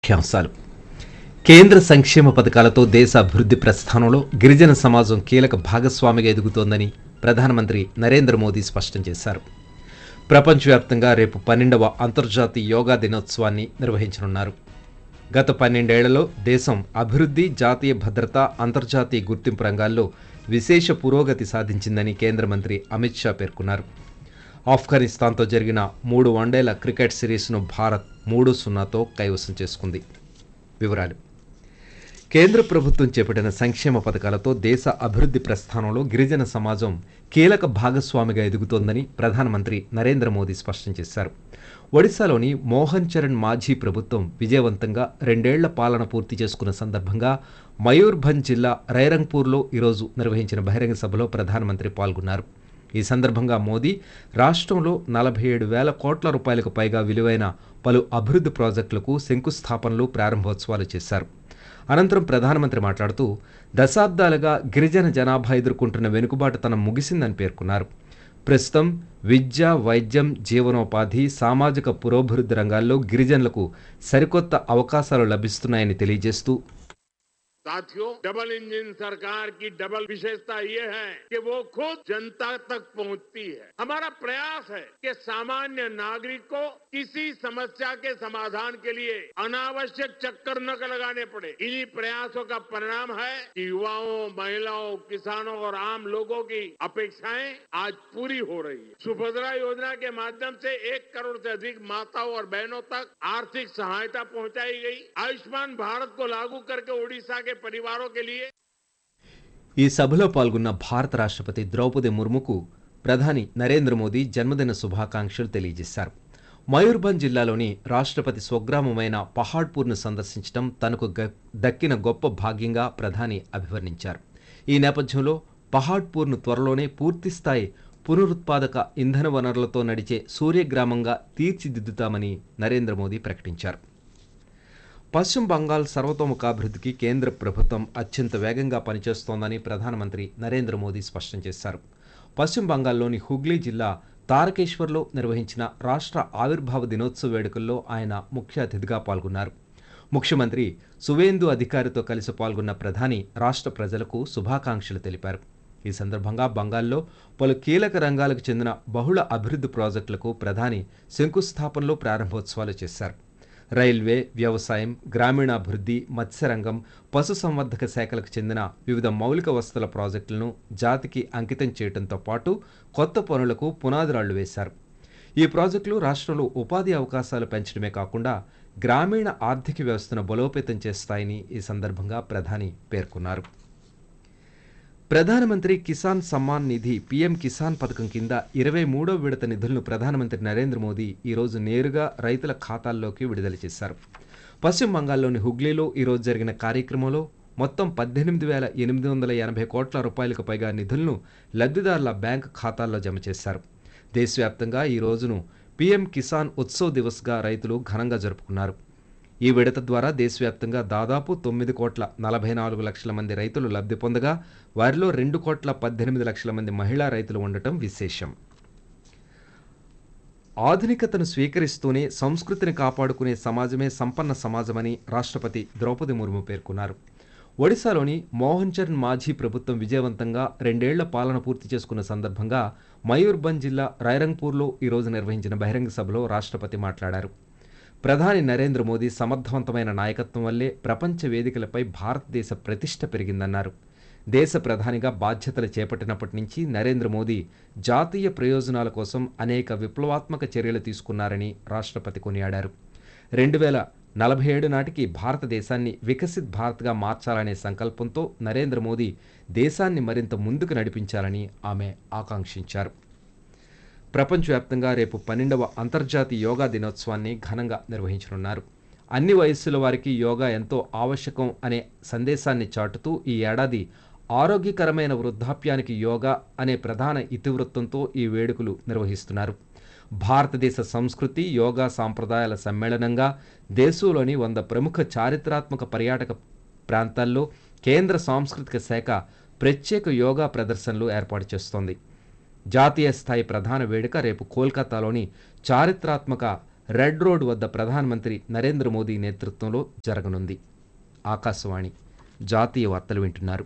ముఖ్యాంశాలు కేంద్ర సంక్షేమ పథకాలతో దేశ అభివృద్ధి ప్రస్థానంలో గిరిజన సమాజం కీలక భాగస్వామిగా ఎదుగుతోందని ప్రధానమంత్రి నరేంద్ర మోదీ స్పష్టం చేశారు ప్రపంచవ్యాప్తంగా రేపు పన్నెండవ అంతర్జాతీయ యోగా దినోత్సవాన్ని నిర్వహించనున్నారు గత పన్నెండేళ్లలో దేశం అభివృద్ధి జాతీయ భద్రత అంతర్జాతీయ గుర్తింపు రంగాల్లో విశేష పురోగతి సాధించిందని కేంద్ర మంత్రి అమిత్ షా పేర్కొన్నారు ఆఫ్ఘనిస్తాన్తో జరిగిన మూడు వన్డేల క్రికెట్ సిరీస్ను భారత్ మూడు సున్నాతో కైవసం చేసుకుంది వివరాలు కేంద్ర ప్రభుత్వం చేపట్టిన సంక్షేమ పథకాలతో దేశ అభివృద్ధి ప్రస్థానంలో గిరిజన సమాజం కీలక భాగస్వామిగా ఎదుగుతోందని ప్రధానమంత్రి నరేంద్ర మోదీ స్పష్టం చేశారు ఒడిశాలోని మోహన్ చరణ్ మాఝీ ప్రభుత్వం విజయవంతంగా రెండేళ్ల పాలన పూర్తి చేసుకున్న సందర్భంగా మయూర్భంజ్ జిల్లా రైరంగ్పూర్లో ఈరోజు నిర్వహించిన బహిరంగ సభలో ప్రధానమంత్రి పాల్గొన్నారు ఈ సందర్భంగా మోదీ రాష్ట్రంలో నలభై ఏడు వేల కోట్ల రూపాయలకు పైగా విలువైన పలు అభివృద్ధి ప్రాజెక్టులకు శంకుస్థాపనలు ప్రారంభోత్సవాలు చేశారు అనంతరం ప్రధానమంత్రి మాట్లాడుతూ దశాబ్దాలుగా గిరిజన జనాభా ఎదుర్కొంటున్న వెనుకబాటుతనం ముగిసిందని పేర్కొన్నారు ప్రస్తుతం విద్య వైద్యం జీవనోపాధి సామాజిక పురోభివృద్ధి రంగాల్లో గిరిజనులకు సరికొత్త అవకాశాలు లభిస్తున్నాయని తెలియజేస్తూ साथियों डबल इंजन सरकार की डबल विशेषता ये है कि वो खुद जनता तक पहुंचती है हमारा प्रयास है कि सामान्य नागरिक को किसी समस्या के समाधान के लिए अनावश्यक चक्कर न लगाने पड़े इन्हीं प्रयासों का परिणाम है कि युवाओं महिलाओं किसानों और आम लोगों की अपेक्षाएं आज पूरी हो रही है सुभद्रा योजना के माध्यम से एक करोड़ से अधिक माताओं और बहनों तक आर्थिक सहायता पहुंचाई गई आयुष्मान भारत को लागू करके ओडिशा के परिवारों के लिए ఈ సభలో పాల్గొన్న భారత రాష్ట్రపతి ద్రౌపది ముర్ముకు ప్రధాని నరేంద్ర మోదీ జన్మదిన శుభాకాంక్షలు తెలియజేశారు మయూర్భంజ్ జిల్లాలోని రాష్ట్రపతి స్వగ్రామమైన పహాడ్పూర్ను సందర్శించడం తనకు గ- దక్కిన గొప్ప భాగ్యంగా ప్రధాని అభివర్ణించారు ఈ నేపథ్యంలో పహాడ్పూర్ను త్వరలోనే పూర్తిస్థాయి పునరుత్పాదక ఇంధన వనరులతో నడిచే సూర్యగ్రామంగా తీర్చిదిద్దుతామని నరేంద్ర మోదీ ప్రకటించారు పశ్చిమ బంగాల్ సర్వతోముఖాభివృద్ధికి కేంద్ర ప్రభుత్వం అత్యంత వేగంగా పనిచేస్తోందని ప్రధానమంత్రి నరేంద్ర మోదీ స్పష్టం చేశారు పశ్చిమ బంగాల్లోని హుగ్లీ జిల్లా తారకేశ్వర్లో నిర్వహించిన రాష్ట్ర ఆవిర్భావ దినోత్సవ వేడుకల్లో ఆయన ముఖ్య అతిథిగా పాల్గొన్నారు ముఖ్యమంత్రి సువేందు అధికారితో కలిసి పాల్గొన్న ప్రధాని రాష్ట్ర ప్రజలకు శుభాకాంక్షలు తెలిపారు ఈ సందర్భంగా బంగాల్లో పలు కీలక రంగాలకు చెందిన బహుళ అభివృద్ధి ప్రాజెక్టులకు ప్రధాని శంకుస్థాపనలో ప్రారంభోత్సవాలు చేశారు రైల్వే వ్యవసాయం గ్రామీణాభివృద్ధి మత్స్యరంగం పశుసంవర్ధక శాఖలకు చెందిన వివిధ మౌలిక వసతుల ప్రాజెక్టులను జాతికి అంకితం చేయడంతో పాటు కొత్త పనులకు పునాదిరాళ్లు వేశారు ఈ ప్రాజెక్టులు రాష్ట్రంలో ఉపాధి అవకాశాలు పెంచడమే కాకుండా గ్రామీణ ఆర్థిక వ్యవస్థను బలోపేతం చేస్తాయని ఈ సందర్భంగా ప్రధాని పేర్కొన్నారు ప్రధానమంత్రి కిసాన్ సమ్మాన్ నిధి పీఎం కిసాన్ పథకం కింద ఇరవై మూడో విడత నిధులను ప్రధానమంత్రి నరేంద్ర మోదీ ఈరోజు నేరుగా రైతుల ఖాతాల్లోకి విడుదల చేశారు పశ్చిమ బంగాల్లోని హుగ్లీలో ఈరోజు జరిగిన కార్యక్రమంలో మొత్తం పద్దెనిమిది వేల ఎనిమిది వందల ఎనభై కోట్ల రూపాయలకు పైగా నిధులను లబ్ధిదారుల బ్యాంకు ఖాతాల్లో జమ చేశారు దేశవ్యాప్తంగా ఈ రోజును పీఎం కిసాన్ ఉత్సవ్ దివస్గా రైతులు ఘనంగా జరుపుకున్నారు ఈ విడత ద్వారా దేశవ్యాప్తంగా దాదాపు తొమ్మిది కోట్ల నలభై నాలుగు లక్షల మంది రైతులు లబ్ధి పొందగా వారిలో రెండు కోట్ల పద్దెనిమిది లక్షల మంది మహిళా రైతులు ఉండటం విశేషం ఆధునికతను స్వీకరిస్తూనే సంస్కృతిని కాపాడుకునే సమాజమే సంపన్న సమాజమని రాష్ట్రపతి ద్రౌపది ముర్ము పేర్కొన్నారు ఒడిశాలోని మోహన్ చరణ్ మాఝీ ప్రభుత్వం విజయవంతంగా రెండేళ్ల పాలన పూర్తి చేసుకున్న సందర్భంగా మయూర్భంజ్ జిల్లా రాయరంగ్పూర్లో ఈరోజు నిర్వహించిన బహిరంగ సభలో రాష్ట్రపతి మాట్లాడారు ప్రధాని నరేంద్ర మోదీ సమర్థవంతమైన నాయకత్వం వల్లే ప్రపంచ వేదికలపై భారతదేశ ప్రతిష్ట పెరిగిందన్నారు దేశ ప్రధానిగా బాధ్యతలు చేపట్టినప్పటి నుంచి నరేంద్ర మోదీ జాతీయ ప్రయోజనాల కోసం అనేక విప్లవాత్మక చర్యలు తీసుకున్నారని రాష్ట్రపతి కొనియాడారు రెండు వేల నలభై ఏడు నాటికి భారతదేశాన్ని వికసిత్ భారత్గా మార్చాలనే సంకల్పంతో నరేంద్ర మోదీ దేశాన్ని మరింత ముందుకు నడిపించాలని ఆమె ఆకాంక్షించారు ప్రపంచవ్యాప్తంగా రేపు పన్నెండవ అంతర్జాతీయ యోగా దినోత్సవాన్ని ఘనంగా నిర్వహించనున్నారు అన్ని వయస్సుల వారికి యోగా ఎంతో ఆవశ్యకం అనే సందేశాన్ని చాటుతూ ఈ ఏడాది ఆరోగ్యకరమైన వృద్ధాప్యానికి యోగా అనే ప్రధాన ఇతివృత్తంతో ఈ వేడుకలు నిర్వహిస్తున్నారు భారతదేశ సంస్కృతి యోగా సాంప్రదాయాల సమ్మేళనంగా దేశంలోని వంద ప్రముఖ చారిత్రాత్మక పర్యాటక ప్రాంతాల్లో కేంద్ర సాంస్కృతిక శాఖ ప్రత్యేక యోగా ప్రదర్శనలు ఏర్పాటు చేస్తోంది జాతీయ స్థాయి ప్రధాన వేడుక రేపు కోల్కతాలోని చారిత్రాత్మక రెడ్ రోడ్ వద్ద ప్రధానమంత్రి నరేంద్ర మోదీ నేతృత్వంలో జరగనుంది ఆకాశవాణి జాతీయ వార్తలు వింటున్నారు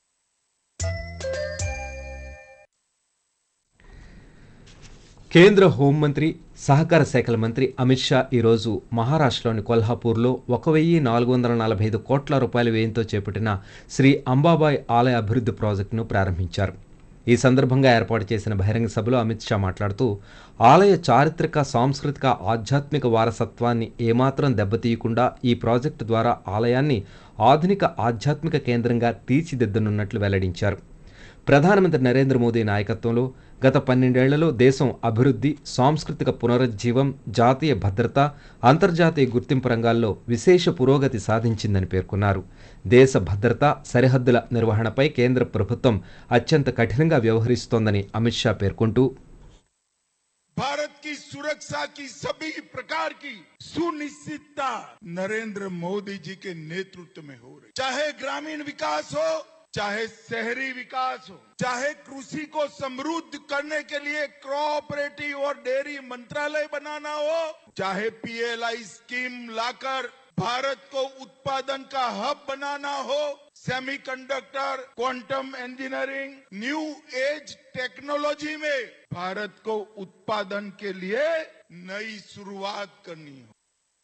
కేంద్ర హోంమంత్రి సహకార శాఖల మంత్రి అమిత్ షా ఈరోజు మహారాష్ట్రలోని కొల్హాపూర్లో ఒక వెయ్యి నాలుగు వందల నలభై ఐదు కోట్ల రూపాయల వ్యయంతో చేపట్టిన శ్రీ అంబాబాయ్ ఆలయ అభివృద్ధి ప్రాజెక్టును ప్రారంభించారు ఈ సందర్భంగా ఏర్పాటు చేసిన బహిరంగ సభలో అమిత్ షా మాట్లాడుతూ ఆలయ చారిత్రక సాంస్కృతిక ఆధ్యాత్మిక వారసత్వాన్ని ఏమాత్రం దెబ్బతీయకుండా ఈ ప్రాజెక్టు ద్వారా ఆలయాన్ని ఆధునిక ఆధ్యాత్మిక కేంద్రంగా తీర్చిదిద్దనున్నట్లు వెల్లడించారు ప్రధానమంత్రి నరేంద్ర మోదీ నాయకత్వంలో గత పన్నెండేళ్లలో దేశం అభివృద్ధి సాంస్కృతిక పునరుజ్జీవం జాతీయ భద్రత అంతర్జాతీయ గుర్తింపు రంగాల్లో విశేష పురోగతి సాధించిందని పేర్కొన్నారు దేశ భద్రత సరిహద్దుల నిర్వహణపై కేంద్ర ప్రభుత్వం అత్యంత కఠినంగా వ్యవహరిస్తోందని అమిత్ షా పేర్కొంటూ भारत की सुरक्षा की सभी प्रकार की सुनिश्चितता नरेंद्र मोदी जी के नेतृत्व में हो रही चाहे ग्रामीण विकास हो चाहे शहरी विकास हो चाहे कृषि को समृद्ध करने के लिए कोऑपरेटिव और डेयरी मंत्रालय बनाना हो चाहे पीएलआई स्कीम लाकर भारत को उत्पादन का हब बनाना हो semiconductor quantum engineering new age technology में भारत को उत्पादन के लिए नई शुरुआत करनी हो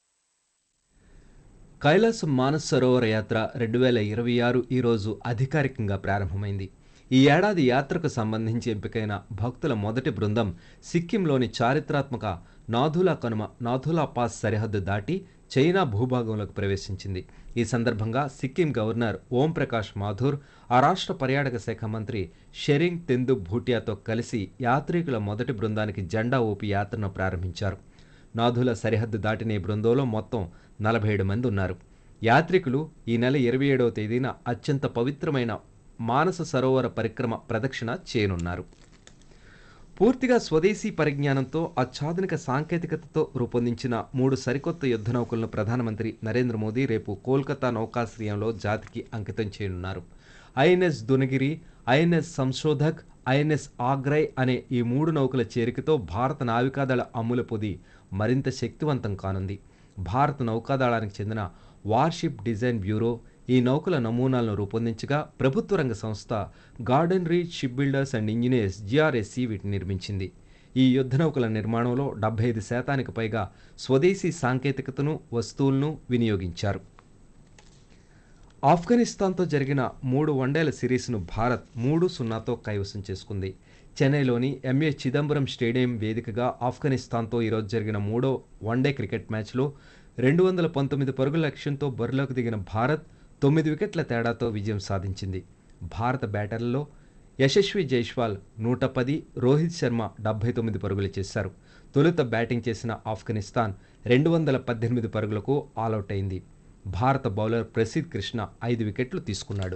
కైలాసం మానస్ సరోవర యాత్ర రెండు వేల ఇరవై ఆరు ఈరోజు అధికారికంగా ప్రారంభమైంది ఈ ఏడాది యాత్రకు సంబంధించి ఎంపికైన భక్తుల మొదటి బృందం సిక్కింలోని చారిత్రాత్మక నాథులా కనుమ నాథులా పాస్ సరిహద్దు దాటి చైనా భూభాగంలోకి ప్రవేశించింది ఈ సందర్భంగా సిక్కిం గవర్నర్ ఓం ప్రకాష్ మాథూర్ ఆ రాష్ట్ర పర్యాటక శాఖ మంత్రి షెరింగ్ తెందు భూటియాతో కలిసి యాత్రికుల మొదటి బృందానికి జెండా ఊపి యాత్రను ప్రారంభించారు నాథుల సరిహద్దు దాటిన ఈ బృందంలో మొత్తం నలభై ఏడు మంది ఉన్నారు యాత్రికులు ఈ నెల ఇరవై ఏడవ తేదీన అత్యంత పవిత్రమైన మానస సరోవర పరిక్రమ ప్రదక్షిణ చేయనున్నారు పూర్తిగా స్వదేశీ పరిజ్ఞానంతో అత్యాధునిక సాంకేతికతతో రూపొందించిన మూడు సరికొత్త యుద్ధ నౌకలను ప్రధానమంత్రి నరేంద్ర మోదీ రేపు కోల్కతా నౌకాశ్రయంలో జాతికి అంకితం చేయనున్నారు INS Dunagiri INS Sanshodhak INS Agray అనే ఈ మూడు నౌకల చేరికతో భారత నావికాదళ అమ్ముల పొది మరింత శక్తివంతం కానుంది భారత నౌకాదళానికి చెందిన వార్షిప్ డిజైన్ బ్యూరో ఈ నౌకల నమూనాలను రూపొందించగా ప్రభుత్వ రంగ సంస్థ garden reach shipbuilders and engineers GRSE వీటిని నిర్మించింది ఈ యుద్ధ నౌకల నిర్మాణంలో డెబ్బై ఐదు శాతానికి పైగా స్వదేశీ సాంకేతికతను వస్తువులను వినియోగించారు ఆఫ్ఘనిస్తాన్తో జరిగిన మూడు వన్డేల సిరీస్ను భారత్ మూడు సున్నాతో కైవసం చేసుకుంది చెన్నైలోని ఎంఏ చిదంబరం స్టేడియం వేదికగా ఆఫ్ఘనిస్తాన్తో ఈరోజు జరిగిన మూడో వన్డే క్రికెట్ మ్యాచ్లో రెండు వందల పంతొమ్మిది పరుగుల లక్ష్యంతో బరిలోకి దిగిన భారత్ తొమ్మిది వికెట్ల తేడాతో విజయం సాధించింది భారత బ్యాటర్లలో యశస్వి జైష్వాల్ నూట పది రోహిత్ శర్మ డెబ్బై తొమ్మిది పరుగులు చేశారు తొలుత బ్యాటింగ్ చేసిన ఆఫ్ఘనిస్తాన్ రెండు వందల పద్దెనిమిది పరుగులకు ఆలౌట్ అయింది భారత బౌలర్ ప్రసిద్ కృష్ణ ఐదు వికెట్లు తీసుకున్నాడు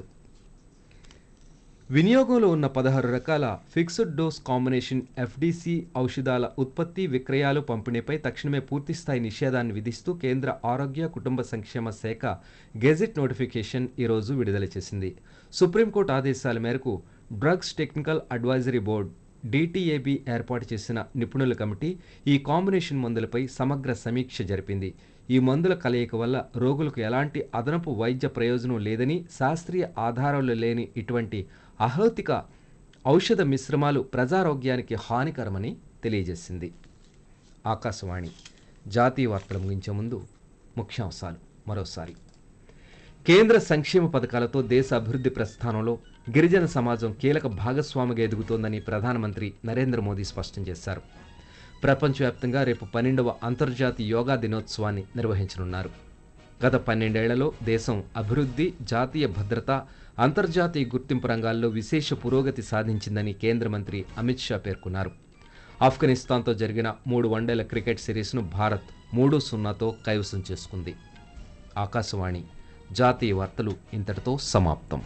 వినియోగంలో ఉన్న పదహారు రకాల ఫిక్స్డ్ డోస్ కాంబినేషన్ ఎఫ్డిసి ఔషధాల ఉత్పత్తి విక్రయాలు పంపిణీపై తక్షణమే పూర్తిస్థాయి నిషేధాన్ని విధిస్తూ కేంద్ర ఆరోగ్య కుటుంబ సంక్షేమ శాఖ గెజెట్ నోటిఫికేషన్ ఈరోజు విడుదల చేసింది సుప్రీంకోర్టు ఆదేశాల మేరకు drugs technical advisory board DTAB ఏర్పాటు చేసిన నిపుణుల కమిటీ ఈ కాంబినేషన్ మందులపై సమగ్ర సమీక్ష జరిపింది ఈ మందుల కలయిక వల్ల రోగులకు ఎలాంటి అదనపు వైద్య ప్రయోజనం లేదని శాస్త్రీయ ఆధారాలు లేని ఇటువంటి అహౌతిక ఔషధ మిశ్రమాలు ప్రజారోగ్యానికి హానికరమని తెలియజేసింది ఆకాశవాణి జాతీయ వార్తలు ముగించే ముందు ముఖ్యాంశాలు మరోసారి కేంద్ర సంక్షేమ పథకాలతో దేశ అభివృద్ధి ప్రస్థానంలో గిరిజన సమాజం కీలక భాగస్వామిగా ఎదుగుతోందని ప్రధానమంత్రి నరేంద్ర మోదీ స్పష్టం చేశారు ప్రపంచవ్యాప్తంగా రేపు పన్నెండవ అంతర్జాతీయ యోగా దినోత్సవాన్ని నిర్వహించనున్నారు గత పన్నెండేళ్లలో దేశం అభివృద్ధి జాతీయ భద్రత అంతర్జాతీయ గుర్తింపు రంగాల్లో విశేష పురోగతి సాధించిందని కేంద్ర మంత్రి అమిత్ షా పేర్కొన్నారు ఆఫ్ఘనిస్తాన్తో జరిగిన మూడు వన్డేల క్రికెట్ సిరీస్ను భారత్ మూడు సున్నాతో కైవసం చేసుకుంది ఆకాశవాణి జాతీయ వార్తలు ఇంతటితో సమాప్తం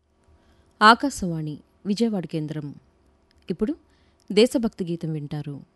ఆకాశవాణి విజయవాడ కేంద్రం ఇప్పుడు దేశభక్తి గీతం వింటారు